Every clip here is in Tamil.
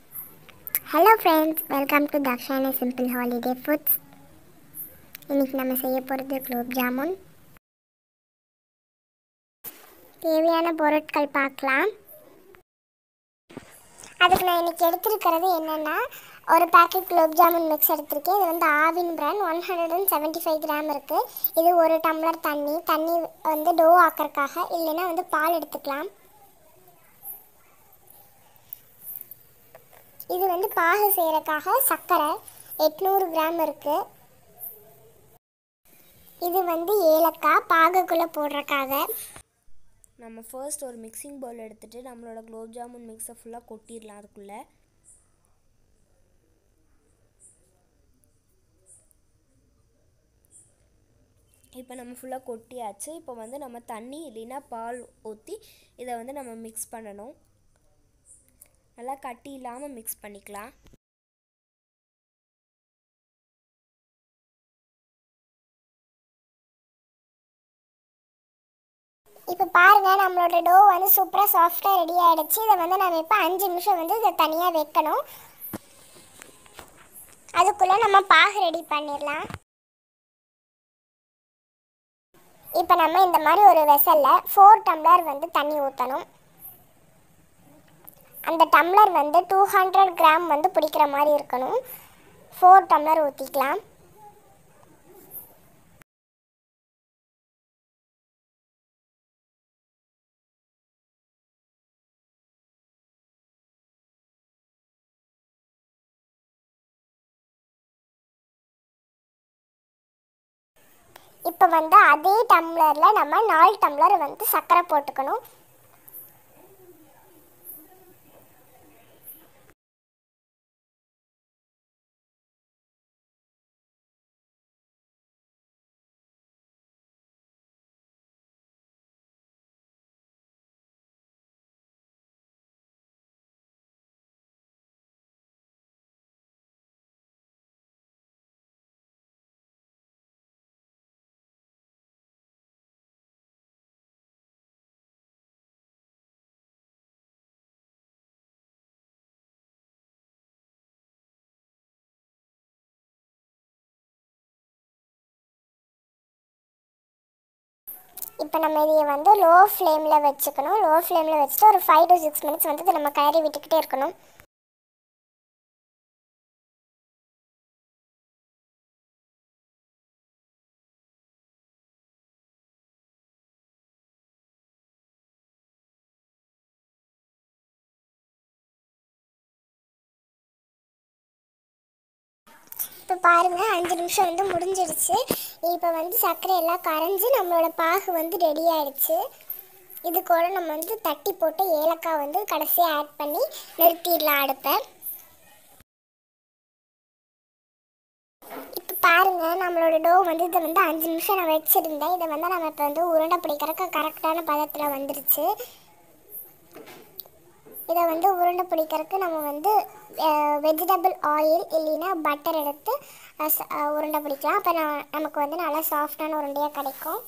hello friends welcome to Dakshani simple holiday foods இன்றைக்கி நம்ம செய்ய போகிறது குலோப் ஜாமுன் தேவையான பொருட்கள் பார்க்கலாம் அதுக்கு நான் இன்றைக்கி எடுத்திருக்கிறது என்னென்னா ஒரு பேக்கெட் குலோப் ஜாமுன் மிக்ஸ் எடுத்திருக்கேன் இது வந்து Aavin brand one hundred and seventy five gram இருக்குது இது ஒரு டம்ளர் தண்ணி தண்ணி வந்து டோ ஆக்கறதுக்காக இல்லைன்னா வந்து பால் எடுத்துக்கலாம் இது வந்து பாகு செய்கிறக்காக சர்க்கரை எட்நூறு கிராம் இருக்குது இது வந்து ஏலக்காய் பாகுக்குள்ளே போடுறக்காக நம்ம ஃபர்ஸ்ட் ஒரு மிக்சிங் பவுல் எடுத்துகிட்டு நம்மளோட குலோப் ஜாமுன் மிக்ஸை ஃபுல்லாக கொட்டிடலாம் அதுக்குள்ளே இப்போ நம்ம ஃபுல்லாக கொட்டியாச்சு இப்போ வந்து நம்ம தண்ணி இல்லைன்னா பால் ஊற்றி இதை வந்து நம்ம மிக்ஸ் பண்ணணும் நல்லா கட்டி இல்லாமல் மிக்ஸ் பண்ணிக்கலாம் இப்போ பாருங்க நம்மளோட டோ வந்து சூப்பராக சாஃப்டாக ரெடி ஆகிடுச்சு இதை வந்து நம்ம இப்போ அஞ்சு நிமிஷம் வந்து இதை தனியாக வைக்கணும் அதுக்குள்ளே நம்ம பாகு ரெடி பண்ணிடலாம் இப்போ நம்ம இந்த மாதிரி ஒரு வெசலில் ஃபோர் டம்ளர் வந்து தண்ணி ஊற்றணும் அந்த டம்ளர் வந்து டூ ஹண்ட்ரட் கிராம் வந்து பிடிக்கிற மாதிரி இருக்கணும் ஃபோர் டம்ளர் ஊற்றிக்கலாம் இப்போ வந்து அதே டம்ளரில் நம்ம நாலு டம்ளர் வந்து சர்க்கரை போட்டுக்கணும் இப்போ நம்ம இதை வந்து லோ ஃப்ளேமில் வச்சுக்கணும் லோ ஃப்ளேமில் வச்சுட்டு ஒரு ஃபைவ் டு சிக்ஸ் மினிட்ஸ் வந்து இதை நம்ம கறி விட்டுக்கிட்டே இருக்கணும் இப்போ பாருங்கள் அஞ்சு நிமிஷம் வந்து முடிஞ்சிடுச்சு இப்போ வந்து சர்க்கரை எல்லாம் கரைஞ்சி நம்மளோட பாகு வந்து ரெடி ஆயிடுச்சு இது கூட நம்ம வந்து தட்டி போட்டு ஏலக்காய் வந்து கடைசியாக ஆட் பண்ணி நிறுத்திடலாம் அடுப்பை இப்போ பாருங்கள் நம்மளோட டோ வந்து இதை வந்து அஞ்சு நிமிஷம் நான் வச்சுருந்தேன் இதை வந்து நம்ம இப்போ வந்து உருண்டை பிடிக்கிறக்கு கரெக்டான பதத்தில் வந்துடுச்சு இதை வந்து உருண்டை பிடிக்கிறதுக்கு நம்ம வந்து வெஜிடபிள் ஆயில் இல்லைன்னா பட்டர் எடுத்து உருண்டை பிடிக்கலாம் அப்போ நான் நமக்கு வந்து நல்லா சாஃப்டான உருண்டையாக கிடைக்கும்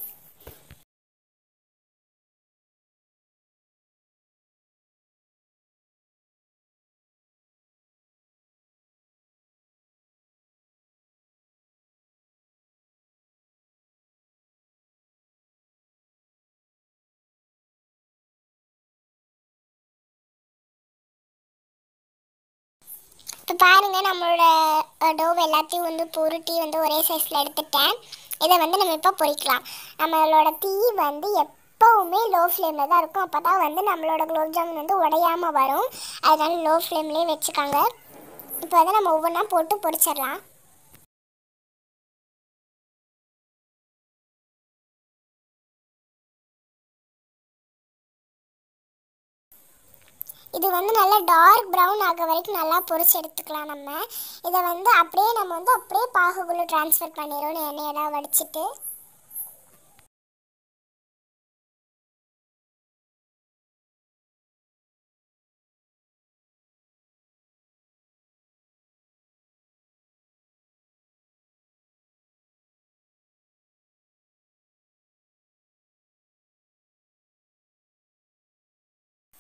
இப்போ பாருங்கள் நம்மளோட டோவ் எல்லாத்தையும் வந்து பொருட்டி வந்து ஒரே சைஸில் எடுத்துட்டேன் இதை வந்து நம்ம இப்போ பொரிக்கலாம் நம்மளோட தீ வந்து எப்போவுமே லோ ஃப்ளேமில் தான் இருக்கும் அப்போ தான் வந்து நம்மளோட குலோப் ஜாமுன் வந்து உடையாமல் வரும் அதனால லோ ஃப்ளேம்லேயே வச்சுக்காங்க இப்போ வந்து நம்ம ஒவ்வொன்றா போட்டு பொரிச்சிடலாம் இது வந்து நல்லா டார்க் ப்ரௌன் ஆக வரைக்கும் நல்லா பொரிச்சு எடுத்துக்கலாம் நம்ம இதை வந்து அப்படியே நம்ம வந்து அப்படியே பாகுக்குள்ளே ட்ரான்ஸ்ஃபர் பண்ணிடுவோம் எண்ணெயெல்லாம் வடிச்சிட்டு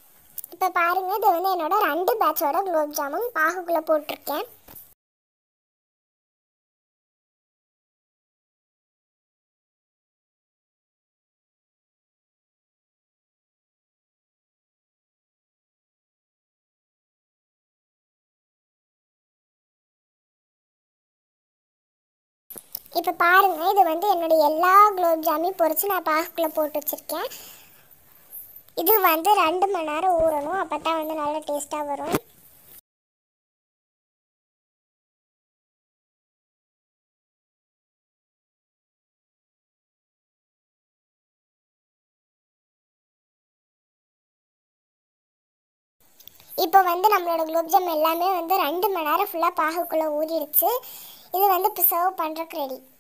இப்போ பாருங்க இது வந்து என்னோட ரெண்டு பேட்சோட குலோப் ஜாமுன் பாகுக்குள்ளே போட்டிருக்கேன் இப்போ பாருங்க இது வந்து என்னுடைய எல்லா குலோப் ஜாமையும் பொரிச்சு நான் பாகுக்குள்ளே போட்டு வச்சுருக்கேன் இது வந்து ரெண்டு மணி நேரம் ஊறணும் அப்போ தான் வந்து நல்லா டேஸ்ட்டாக வரும் இப்போ வந்து நம்மளோட குலோப்ஜாம் எல்லாமே வந்து ரெண்டு மணி நேரம் ஃபுல்லாக பாகுக்குள்ளே ஊறிடுச்சு இது வந்து இப்போ சர்வ் பண்ணுறக்கு ரெடி